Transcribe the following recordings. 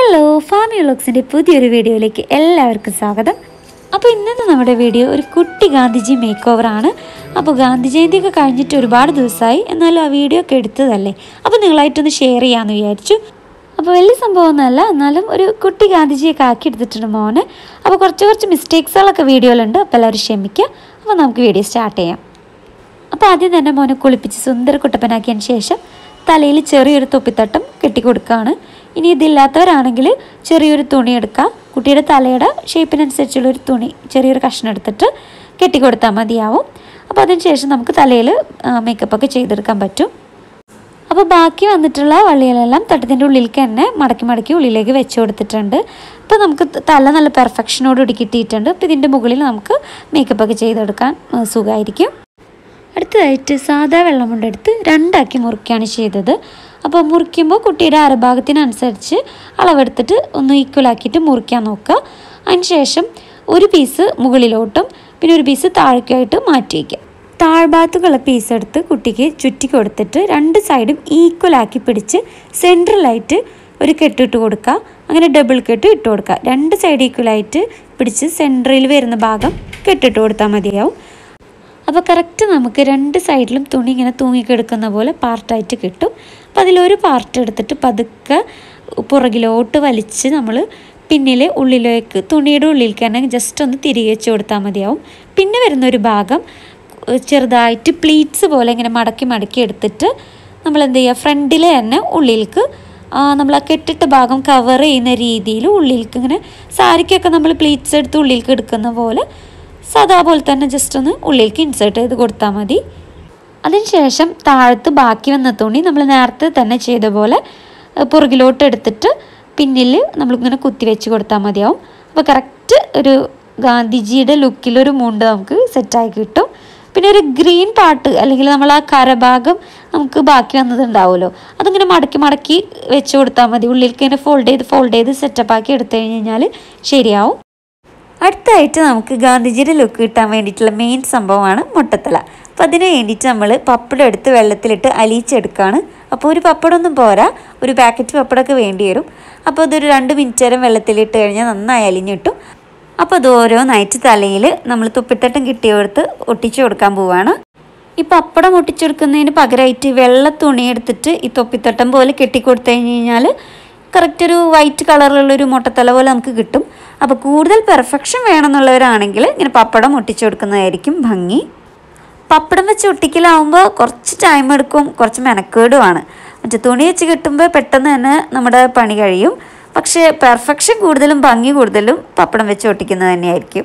hello ഫാമി വ്ളോഗ്സിൻ്റെ പുതിയൊരു വീഡിയോയിലേക്ക് എല്ലാവർക്കും സ്വാഗതം അപ്പോൾ ഇന്നത്തെ നമ്മുടെ വീഡിയോ ഒരു കുട്ടി ഗാന്ധിജി മേക്ക് ഓവറാണ് അപ്പോൾ ഗാന്ധി ജയന്തിയൊക്കെ കഴിഞ്ഞിട്ട് ഒരുപാട് ദിവസമായി എന്നാലും ആ വീഡിയോ ഒക്കെ എടുത്തതല്ലേ അപ്പോൾ നിങ്ങളായിട്ടൊന്ന് ഷെയർ ചെയ്യാമെന്ന് വിചാരിച്ചു അപ്പോൾ വലിയ സംഭവമൊന്നുമല്ല എന്നാലും ഒരു കുട്ടി ഗാന്ധിജിയൊക്കെ ആക്കി എടുത്തിട്ടുണ്ട് മോന് അപ്പോൾ കുറച്ച് കുറച്ച് മിസ്റ്റേക്സുകളൊക്കെ വീഡിയോയിലുണ്ട് അപ്പോൾ എല്ലാവരും ക്ഷമിക്കുക അപ്പോൾ നമുക്ക് വീഡിയോ സ്റ്റാർട്ട് ചെയ്യാം അപ്പോൾ ആദ്യം തന്നെ മോനെ കുളിപ്പിച്ച് സുന്ദര കുട്ടപ്പനാക്കിയതിന് ശേഷം തലയിൽ ചെറിയൊരു തൊപ്പിത്തട്ടം കെട്ടിക്കൊടുക്കുകയാണ് ഇനി ഇതില്ലാത്തവരാണെങ്കിൽ ചെറിയൊരു തുണി എടുക്കുക കുട്ടിയുടെ തലയുടെ ഷേപ്പിനനുസരിച്ചുള്ള ഒരു തുണി ചെറിയൊരു കഷ്ണം എടുത്തിട്ട് കെട്ടിക്കൊടുത്താൽ മതിയാവും അപ്പോൾ അതിന് ശേഷം നമുക്ക് തലയിൽ മേക്കപ്പൊക്കെ ചെയ്തെടുക്കാൻ പറ്റും അപ്പോൾ ബാക്കി വന്നിട്ടുള്ള വള്ളികളെല്ലാം തട്ടത്തിൻ്റെ ഉള്ളിലേക്ക് തന്നെ മടക്കി മടക്കി ഉള്ളിലേക്ക് വെച്ച് കൊടുത്തിട്ടുണ്ട് അപ്പോൾ നമുക്ക് തല നല്ല പെർഫെക്ഷനോടുകൂടി കിട്ടിയിട്ടുണ്ട് അപ്പോൾ ഇതിൻ്റെ മുകളിൽ നമുക്ക് മേക്കപ്പൊക്കെ ചെയ്തെടുക്കാൻ ആ, സുഖമായിരിക്കും അടുത്തതായിട്ട് സാധാ വെള്ളം കൊണ്ടെടുത്ത് രണ്ടാക്കി മുറിക്കുകയാണ് ചെയ്തത് അപ്പോൾ മുറിക്കുമ്പോൾ കുട്ടിയുടെ അരഭാഗത്തിനനുസരിച്ച് അളവെടുത്തിട്ട് ഒന്ന് ഈക്വലാക്കിയിട്ട് മുറിക്കാൻ നോക്കുക അതിനുശേഷം ഒരു പീസ് മുകളിലോട്ടും പിന്നെ ഒരു പീസ് താഴേക്കായിട്ട് മാറ്റി വയ്ക്കുക താഴ്ഭാഗത്തുള്ള പീസ് എടുത്ത് കുട്ടിക്ക് ചുറ്റി കൊടുത്തിട്ട് രണ്ട് സൈഡും ഈക്വലാക്കി പിടിച്ച് സെൻട്രലായിട്ട് ഒരു കെട്ടിട്ട് കൊടുക്കുക അങ്ങനെ ഡബിൾ കെട്ട് ഇട്ട് കൊടുക്കുക രണ്ട് സൈഡ് ഈക്വലായിട്ട് പിടിച്ച് സെൻട്രയിൽ വരുന്ന ഭാഗം കെട്ടിട്ട് കൊടുത്താൽ മതിയാവും അപ്പോൾ കറക്റ്റ് നമുക്ക് രണ്ട് സൈഡിലും തുണി ഇങ്ങനെ തൂങ്ങിക്കെടുക്കുന്ന പോലെ പാർട്ടായിട്ട് കിട്ടും അപ്പോൾ അതിലൊരു പാർട്ട് എടുത്തിട്ട് പതുക്കെ പുറകിലോട്ട് വലിച്ച് നമ്മൾ പിന്നിൽ ഉള്ളിലേക്ക് തുണിയുടെ ഉള്ളിലേക്ക് തന്നെ ജസ്റ്റ് ഒന്ന് തിരികെ വെച്ച് കൊടുത്താൽ മതിയാവും പിന്നെ വരുന്ന ഒരു ഭാഗം ചെറുതായിട്ട് പ്ലീറ്റ്സ് പോലെ ഇങ്ങനെ മടക്കി മടക്കി എടുത്തിട്ട് നമ്മൾ എന്ത് ചെയ്യുക ഫ്രണ്ടിൽ തന്നെ ഉള്ളിലേക്ക് നമ്മൾ ആ കെട്ടിട്ട ഭാഗം കവർ ചെയ്യുന്ന രീതിയിൽ ഉള്ളിലേക്ക് ഇങ്ങനെ സാരിക്കൊക്കെ നമ്മൾ പ്ലീറ്റ്സ് എടുത്ത് ഉള്ളിലേക്ക് എടുക്കുന്ന പോലെ സാധാ പോലെ തന്നെ ജസ്റ്റ് ഒന്ന് ഉള്ളിലേക്ക് ഇൻസേർട്ട് ചെയ്ത് കൊടുത്താൽ മതി അതിനുശേഷം താഴത്ത് ബാക്കി വന്ന തുണി നമ്മൾ നേരത്തെ തന്നെ ചെയ്ത പോലെ ഏഹ്, പുറകിലോട്ട് എടുത്തിട്ട് പിന്നിൽ നമ്മളിങ്ങനെ കുത്തി വെച്ച് കൊടുത്താൽ മതിയാവും അപ്പോൾ കറക്റ്റ് ഒരു ഗാന്ധിജിയുടെ ലുക്കിലൊരു മുണ്ട് നമുക്ക് സെറ്റായി കിട്ടും പിന്നെ ഒരു ഗ്രീൻ പാർട്ട് അല്ലെങ്കിൽ നമ്മൾ ആ കരഭാഗം നമുക്ക് ബാക്കി വന്നതുണ്ടാവുമല്ലോ അതിങ്ങനെ മടക്കി മടക്കി വെച്ച് കൊടുത്താൽ മതി ഉള്ളിലേക്ക് ഇങ്ങനെ ഫോൾഡ് ചെയ്ത് ഫോൾഡ് ചെയ്ത് സെറ്റപ്പ് ആക്കി എടുത്തു കഴിഞ്ഞ് കഴിഞ്ഞാൽ ശരിയാവും അടുത്തായിട്ട് നമുക്ക് ഗാന്ധിജിയുടെ ലുക്ക് കിട്ടാൻ വേണ്ടിയിട്ടുള്ള മെയിൻ സംഭവമാണ് മുട്ടത്തല അപ്പം അതിന് വേണ്ടിയിട്ട് നമ്മൾ പപ്പടം എടുത്ത് വെള്ളത്തിലിട്ട് അലിയിച്ചെടുക്കുകയാണ് അപ്പോൾ ഒരു പപ്പടമൊന്നും പോരാ ഒരു പാക്കറ്റ് പപ്പടമൊക്കെ വേണ്ടി വരും അപ്പോൾ അതൊരു രണ്ട് മിനിറ്റ് നേരം വെള്ളത്തിലിട്ട് കഴിഞ്ഞാൽ നന്നായി അലിഞ്ഞിട്ടും അപ്പോൾ അത് ഓരോന്നായിട്ട് തലയിൽ നമ്മൾ തുപ്പിത്തട്ടം കിട്ടിയെടുത്ത് ഒട്ടിച്ചു കൊടുക്കാൻ പോവുകയാണ് ഈ പപ്പടം ഒട്ടിച്ചെടുക്കുന്നതിന് പകരമായിട്ട് വെള്ള തുണി എടുത്തിട്ട് ഈ തൊപ്പിത്തട്ടം പോലെ കെട്ടിക്കൊടുത്തു കഴിഞ്ഞ് കഴിഞ്ഞാൽ കറക്റ്റ് ഒരു വൈറ്റ് കളറിലുള്ളൊരു മുട്ടത്തല പോലെ നമുക്ക് കിട്ടും അപ്പോൾ കൂടുതൽ പെർഫെക്ഷൻ വേണമെന്നുള്ളവരാണെങ്കിൽ ഇങ്ങനെ പപ്പടം ഒട്ടിച്ചു കൊടുക്കുന്നതായിരിക്കും ഭംഗി പപ്പടം വെച്ച് ഒട്ടിക്കലാവുമ്പോൾ കുറച്ച് ടൈം എടുക്കും കുറച്ച് മെനക്കേടുമാണ് മറ്റേ തുണി വെച്ച് കിട്ടുമ്പോൾ പെട്ടെന്ന് തന്നെ നമ്മുടെ പണി കഴിയും പക്ഷേ പെർഫെക്ഷൻ കൂടുതലും ഭംഗി കൂടുതലും പപ്പടം വെച്ച് ഒട്ടിക്കുന്നത് തന്നെയായിരിക്കും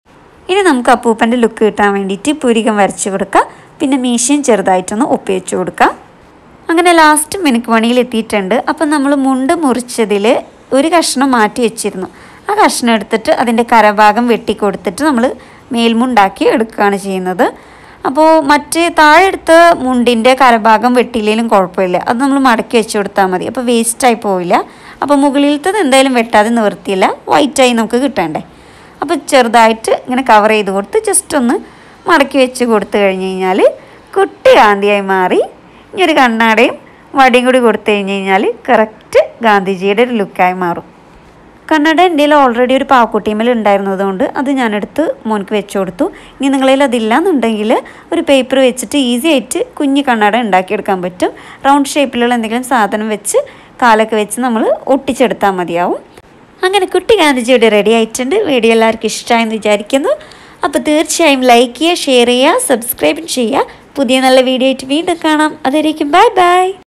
ഇനി നമുക്ക് അപ്പൂപ്പൻ്റെ ലുക്ക് കിട്ടാൻ വേണ്ടിയിട്ട് പുരികം വരച്ച് കൊടുക്കുക പിന്നെ മീശയും ചെറുതായിട്ടൊന്ന് ഒപ്പിവെച്ച് കൊടുക്കുക അങ്ങനെ ലാസ്റ്റ് മിനുക്ക് പണിയിൽ എത്തിയിട്ടുണ്ട് അപ്പം നമ്മൾ മുണ്ട് മുറിച്ചതിൽ ഒരു കഷ്ണം മാറ്റി വെച്ചിരുന്നു ആ കഷ്ണം എടുത്തിട്ട് അതിൻ്റെ കരഭാഗം വെട്ടി കൊടുത്തിട്ട് നമ്മൾ മേൽമുണ്ടാക്കി എടുക്കുകയാണ് ചെയ്യുന്നത് അപ്പോൾ മറ്റേ താഴെ എടുത്ത മുണ്ടിൻ്റെ കരഭാഗം വെട്ടിയില്ലെങ്കിലും കുഴപ്പമില്ല അത് നമ്മൾ മടക്കി വെച്ച് കൊടുത്താൽ മതി അപ്പോൾ വേസ്റ്റായി പോവില്ല അപ്പോൾ മുകളിലത്തത് എന്തായാലും വെട്ടാതെ നിവർത്തിയില്ല വൈറ്റായി നമുക്ക് കിട്ടണ്ടേ അപ്പോൾ ചെറുതായിട്ട് ഇങ്ങനെ കവർ ചെയ്ത് കൊടുത്ത് ജസ്റ്റ് ഒന്ന് മടക്കി വെച്ച് കൊടുത്തു കഴിഞ്ഞ് കഴിഞ്ഞാൽ കുട്ടി ഗാന്ധിയായി മാറി ഇനി ഒരു കണ്ണാടയും വടിയും കൂടി കൊടുത്തു കഴിഞ്ഞ് കഴിഞ്ഞാൽ കറക്റ്റ് ഗാന്ധിജിയുടെ ഒരു ലുക്കായി മാറും കണ്ണട എൻ്റെ കയ്യിൽ ഓൾറെഡി ഒരു പാവക്കുട്ടിമേൽ ഉണ്ടായിരുന്നതുകൊണ്ട് അത് ഞാനെടുത്ത് മോനിക്ക് വെച്ച് കൊടുത്തു ഇനി നിങ്ങളിൽ അതില്ല എന്നുണ്ടെങ്കിൽ ഒരു പേപ്പർ വെച്ചിട്ട് ഈസി ആയിട്ട് കുഞ്ഞ് കണ്ണട ഉണ്ടാക്കിയെടുക്കാൻ പറ്റും റൗണ്ട് ഷേപ്പിലുള്ള എന്തെങ്കിലും സാധനം വെച്ച് കാലൊക്കെ വെച്ച് നമ്മൾ ഒട്ടിച്ചെടുത്താൽ മതിയാവും അങ്ങനെ കുട്ടി ഗാന്ധിജിയുടെ റെഡി ആയിട്ടുണ്ട് വീഡിയോ എല്ലാവർക്കും ഇഷ്ടമായെന്ന് വിചാരിക്കുന്നു അപ്പോൾ തീർച്ചയായും ലൈക്ക് ചെയ്യുക ഷെയർ ചെയ്യുക സബ്സ്ക്രൈബ് ചെയ്യുക പുതിയ നല്ല വീഡിയോ ആയിട്ട് വീണ്ടും കാണാം അതുവരേക്കും ബൈ ബൈ